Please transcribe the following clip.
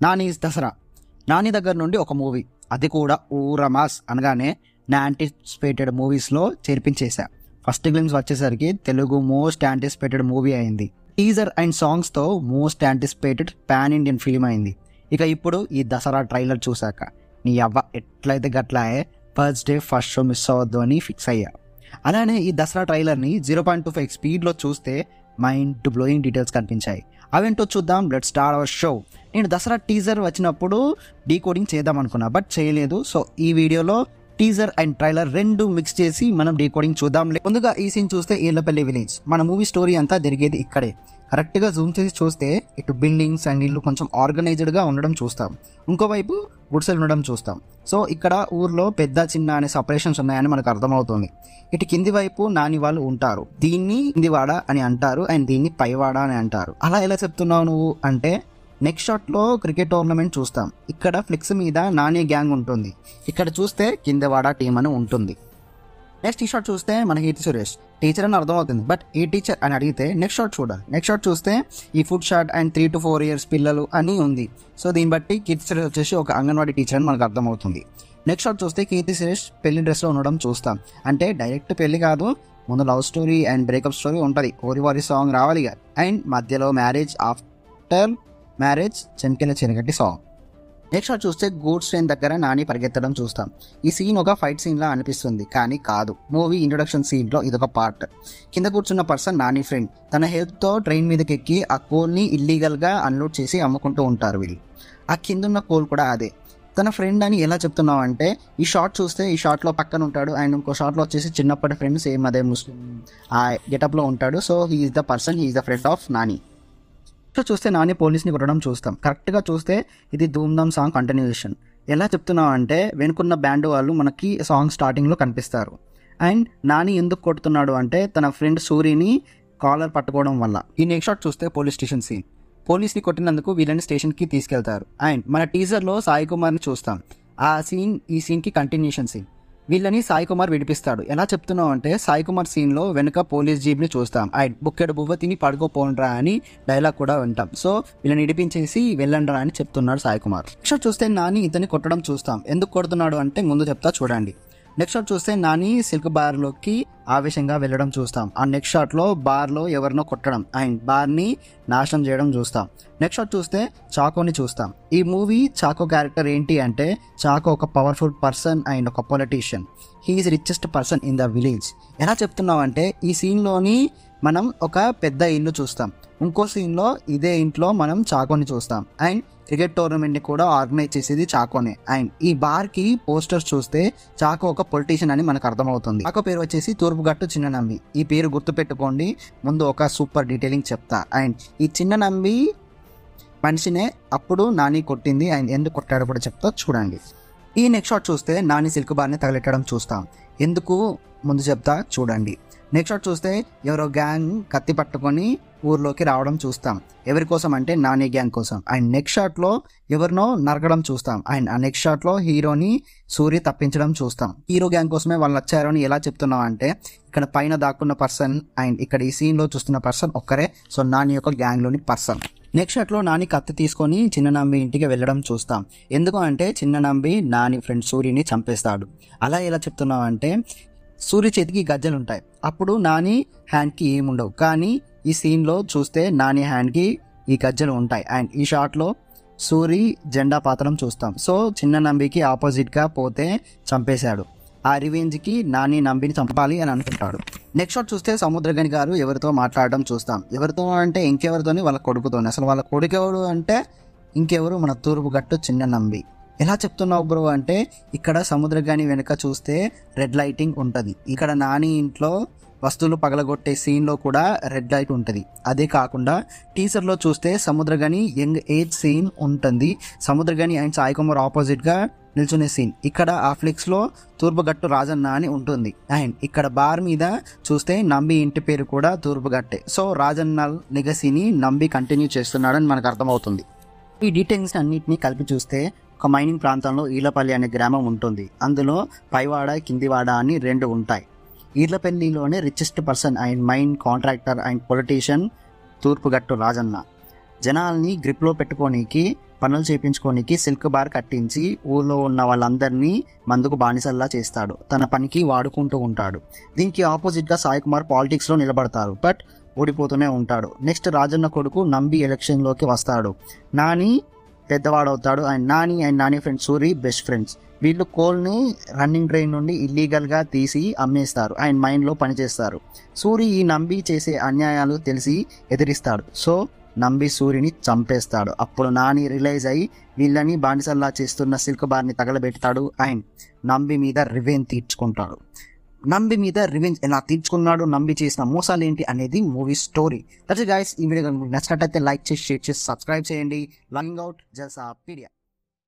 Nani is Dasara Nani దగ్గర నుండి ఒక మూవీ అది కూడా ఊరమాస్ అనగానే నా యాంటిసిపేటెడ్ మూవీస్లో చేర్పించేశా ఫస్ట్ గ్లిమ్స్ వచ్చేసరికి తెలుగు మోస్ట్ యాంటిసిపేటెడ్ మూవీ అయింది టీజర్ అండ్ సాంగ్స్తో most anticipated pan Indian film అయింది ఇక ఇప్పుడు ఈ దసరా ట్రైలర్ చూశాక నీ అవ్వ ఎట్లయితే గట్లాయే first day first show miss అవ్వద్దు అని ఫిక్స్ అయ్యా అలానే ఈ దసరా ట్రైలర్ని జీరో పాయింట్ టూ ఫైవ్ స్పీడ్లో చూస్తే మైండ్ బ్లోయింగ్ డీటెయిల్స్ కనిపించాయి అవేంటో చూద్దాం లెట్ స్టార్ట్ అవర్ షో నేను దసరా టీజర్ వచ్చినప్పుడు డీకోడింగ్ చేద్దాం అనుకున్నా బట్ చేయలేదు సో ఈ వీడియోలో టీజర్ అండ్ ట్రైలర్ రెండు మిక్స్ చేసి మనం డీకోడింగ్ చూద్దాం ముందుగా ఈ సీన్ చూస్తే ఈళ్ళపల్లి విలేజ్ మన మూవీ స్టోరీ అంతా జరిగేది ఇక్కడే కరెక్ట్గా జూమ్ చేసి చూస్తే ఇటు బిల్డింగ్స్ అండ్ ఇల్లు కొంచెం ఆర్గనైజ్డ్గా ఉండడం చూస్తాం ఇంకోవైపు గుడిసెలు ఉండడం చూస్తాం సో ఇక్కడ ఊర్లో పెద్ద చిన్న అనే సపరేషన్స్ ఉన్నాయని మనకు అర్థమవుతుంది ఇటు కింది వైపు నాని వాళ్ళు ఉంటారు దీన్ని కిందివాడ అని అంటారు అండ్ దీన్ని పైవాడ అని అంటారు అలా ఎలా చెప్తున్నావు నువ్వు అంటే నెక్స్ట్ షాట్లో క్రికెట్ టోర్నమెంట్ చూస్తాం ఇక్కడ ఫ్లెక్స్ మీద నాని గ్యాంగ్ ఉంటుంది ఇక్కడ చూస్తే కిందవాడ టీం అని ఉంటుంది నెక్స్ట్ ఈ షాట్ చూస్తే మన కీర్తి సురేష్ టీచర్ అని అర్థమవుతుంది బట్ ఏ టీచర్ అని అడిగితే నెక్స్ట్ షాట్ చూడాలి నెక్స్ట్ షాట్ చూస్తే ఈ food shot and three to four years పిల్లలు అని ఉంది సో దీన్ని బట్టి కీర్తి సురేష్ వచ్చేసి ఒక అంగన్వాడీ టీచర్ అని మనకు అర్థమవుతుంది నెక్స్ట్ షాట్ చూస్తే కీర్తి సురేష్ పెళ్లి డ్రెస్లో ఉండడం చూస్తాం అంటే డైరెక్ట్ పెళ్లి కాదు ముందు love story and breakup story ఉంటుంది ఓరి వారి సాంగ్ రావాలి ఇక అండ్ మధ్యలో మ్యారేజ్ ఆఫ్టర్ మ్యారేజ్ చెంకెల చెనగట్టి సాంగ్ నెక్స్ట్ షాట్ చూస్తే గూడ్స్ ట్రైన్ దగ్గర నాని పరిగెత్తడం చూస్తాం ఈ సీన్ ఒక ఫైట్ సీన్ లా అనిపిస్తుంది కానీ కాదు మూవీ ఇంట్రొడక్షన్ సీన్ లో ఇదొక పార్ట్ కింద కూర్చున్న పర్సన్ నాని ఫ్రెండ్ తన హెల్త్ తో ట్రైన్ మీదకి ఎక్కి ఆ కోల్ని ఇల్లీగల్ గా అన్లోడ్ చేసి అమ్ముకుంటూ ఉంటారు వీళ్ళు ఆ కింద ఉన్న కోల్ కూడా అదే తన ఫ్రెండ్ అని ఎలా చెప్తున్నావు అంటే ఈ షార్ట్ చూస్తే ఈ షార్ట్ లో పక్కన ఉంటాడు అండ్ ఇంకో షార్ట్ లో వచ్చేసి చిన్నప్పటి ఫ్రెండ్ సేమ్ అదే ముస్లిం ఆ గెటప్ లో ఉంటాడు so he's the person he's the friend of Nani so చూస్తే నాని పోలీస్ని కొట్టడం చూస్తాం కరెక్ట్గా చూస్తే ఇది ధూమ్ధామ్ సాంగ్ కంటిన్యూషన్ ఎలా చెప్తున్నావు అంటే వెనుకున్న బ్యాండ్ వాళ్ళు మనకి సాంగ్ స్టార్టింగ్లో కనిపిస్తారు అండ్ నాని ఎందుకు కొడుతున్నాడు అంటే తన ఫ్రెండ్ సూరిని కాలర్ పట్టుకోవడం వల్ల ఈ నెక్స్ట్ షాట్ చూస్తే పోలీస్ స్టేషన్ సీన్ పోలీస్ని కొట్టినందుకు వీళ్ళని స్టేషన్కి తీసుకెళ్తారు అండ్ మన టీజర్లో సాయి కుమార్ని చూస్తాం ఆ సీన్ ఈ సీన్కి కంటిన్యూషన్ సీన్ వీళ్ళని సాయి కుమార్ విడిపిస్తాడు ఎలా చెప్తున్నావు అంటే సాయి కుమార్ సీన్ లో వెనుక పోలీస్ జీప్ ని చూస్తాం అండ్ బుక్కెడు బువ్వ తిని పడుకోపోండ్రా అని డైలాగ్ కూడా వింటాం సో వీళ్ళని ఇడిపించేసి వెళ్ళండ్రా అని చెప్తున్నాడు సాయి కుమార్ నెక్స్ట్ షాట్ చూస్తే నాని ఇతన్ని కొట్టడం చూస్తాం ఎందుకు కొడుతున్నాడు అంటే ముందు చెప్తా చూడండి నెక్స్ట్ షాట్ చూస్తే నాని సిల్క్ బార్ లోకి ఆవేశంగా వెళ్ళడం చూస్తాం ఆ నెక్స్ట్ షాట్ లో బార్ లో ఎవరినో కొట్టడం అండ్ బార్ ని నాశనం చేయడం చూస్తాం నెక్స్ట్ షాట్ చూస్తే చాకోని చూస్తాం ఈ మూవీ చాకో క్యారెక్టర్ ఏంటి అంటే చాకో ఒక పవర్ఫుల్ పర్సన్ అండ్ ఒక politician he's richest person in the village ఎలా చెప్తున్నావు అంటే ఈ సీన్లోని మనం ఒక పెద్ద ఇల్లు చూస్తాం ఇంకో సీన్లో ఇదే ఇంట్లో మనం చాకోని చూస్తాం అండ్ క్రికెట్ టోర్నమెంట్ని కూడా ఆర్గనైజ్ చేసేది చాకోనే అండ్ ఈ బార్కి పోస్టర్స్ చూస్తే చాకో ఒక పొలిటీషియన్ అని మనకు అర్థమవుతుంది చాకో పేరు వచ్చేసి తూర్పుగట్టు చిన్న నంబి ఈ పేరు గుర్తుపెట్టుకోండి ముందు ఒక సూపర్ డీటెయిలింగ్ చెప్తా అండ్ ఈ చిన్న నంబి మనిషినే అప్పుడు నాని కొట్టింది అండ్ ఎందుకు కొట్టాడో కూడా చెప్తా చూడండి ఈ నెక్స్ట్ షాట్ చూస్తే నాని సిల్క్ బార్ని తగలెట్టడం చూస్తాం ఎందుకు ముందు చెప్తా చూడండి నెక్స్ట్ షాట్ చూస్తే ఎవరో గ్యాంగ్ కత్తి పట్టుకొని ఊర్లోకి రావడం చూస్తాం ఎవరి కోసం అంటే నాని గ్యాంగ్ కోసం అండ్ నెక్స్ట్ షాట్లో ఎవరినో నరకడం చూస్తాం అండ్ ఆ నెక్స్ట్ షాట్లో హీరోని సూర్య తప్పించడం చూస్తాం హీరో గ్యాంగ్ కోసమే వాళ్ళు వచ్చారు అని ఎలా చెప్తున్నాం అంటే ఇక్కడ పైన దాక్కున్న పర్సన్ అండ్ ఇక్కడ ఈ సీన్లో చూస్తున్న పర్సన్ ఒక్కరే సో నాని యొక్క గ్యాంగ్లోని పర్సన్ నెక్స్ట్ షాట్లో నాని కత్తి తీసుకొని చిన్న నంబి ఇంటికి వెళ్ళడం చూస్తాం ఎందుకు అంటే చిన్న నంబి నాని ఫ్రెండ్ సూర్యని చంపేస్తాడు అలా ఎలా చెప్తున్నావు అంటే సూర్య చేతికి గజ్జలు ఉంటాయి అప్పుడు నాని హ్యాండ్కి ఏముండవు కానీ ఈ సీన్లో చూస్తే నాని హ్యాండ్కి ఈ గజ్జలు ఉంటాయి అండ్ ఈ షాట్లో సూరి జెండా పాత్రం చూస్తాం సో చిన్న నంబికి ఆపోజిట్గా పోతే చంపేశాడు ఆ రివెంజ్కి నాని నంబిని చంపాలి అని అనుకుంటాడు నెక్స్ట్ షాట్ చూస్తే సముద్రగని గారు ఎవరితో మాట్లాడడం చూస్తాం ఎవరితో అంటే ఇంకెవరితోని వాళ్ళ కొడుకుతోని అసలు వాళ్ళ కొడుకు ఎవరు అంటే ఇంకెవరు మన తూర్పు గట్టు చిన్న నంబి ఎలా చెప్తున్నావు బ్రో అంటే ఇక్కడ సముద్రగాని వెనుక చూస్తే రెడ్ లైటింగ్ ఉంటుంది ఇక్కడ నాని ఇంట్లో వస్తువులు పగలగొట్టే సీన్లో కూడా రెడ్ లైట్ ఉంటుంది అదే కాకుండా టీజర్లో చూస్తే సముద్రగని యంగ్ ఏజ్ సీన్ ఉంటుంది సముద్రగని అండ్ సాయి కుమార్ ఆపోజిట్గా నిల్చునే సీన్ ఇక్కడ ఆ ఫ్లిక్స్లో తూర్పుగట్టు రాజన్న అని ఉంటుంది అండ్ ఇక్కడ బార్ మీద చూస్తే నంబి ఇంటి పేరు కూడా తూర్పుగట్టే సో రాజన్న లెగసీని నంబి కంటిన్యూ చేస్తున్నాడని మనకు అర్థమవుతుంది ఈ డీటెయిల్స్ అన్నిటినీ కలిపి చూస్తే ఒక మైనింగ్ ప్రాంతంలో ఈలపల్లి అనే గ్రామం ఉంటుంది అందులో పైవాడ కిందివాడ అని రెండు ఉంటాయి ఈర్లపల్లిలోనే richest person and mine contractor and politician Thurpugattu Rajanna జనాల్ని గ్రిప్లో పెట్టుకోనికి పనులు చేయించుకోనికి సిల్క్ బార్ కట్టించి ఊళ్ళో ఉన్న వాళ్ళందరినీ మందుకు బానిసల్లా చేస్తాడు తన పనికి వాడుకుంటూ ఉంటాడు దీనికి ఆపోజిట్గా సాయి కుమార్ పాలిటిక్స్లో నిలబడతారు బట్ ఓడిపోతూనే ఉంటాడు నెక్స్ట్ రాజన్న కొడుకు నంబి ఎలక్షన్లోకి వస్తాడు నాని పెద్దవాడవుతాడు and Nani and Nani friend Suri best friends వీళ్ళు కోల్ని రన్నింగ్ ట్రైన్ నుండి ఇల్లీగల్గా తీసి అమ్మేస్తారు అండ్ మైండ్లో పనిచేస్తారు సూరి ఈ నంబి చేసే అన్యాయాలు తెలిసి ఎదిరిస్తాడు సో నంబి సూరిని చంపేస్తాడు అప్పుడు నాని రిలైజ్ అయ్యి వీళ్ళని బానిసల్లా చేస్తున్న సిల్క్ బార్ని తగలబెడతాడు అండ్ నంబి మీద రివెంజ్ తీర్చుకుంటాడు నంబి మీద రివెంజ్ ఎలా తీర్చుకున్నాడు నంబి చేసిన మోసాలు ఏంటి అనేది మూవీ స్టోరీ దట్స్ గైస్ ఈ వీడియో కనుక మీకు నచ్చినట్టయితే లైక్ చేసి షేర్ చేసి సబ్స్క్రైబ్ చేయండి లైంగ్ అవుట్ జల్సా పీడియా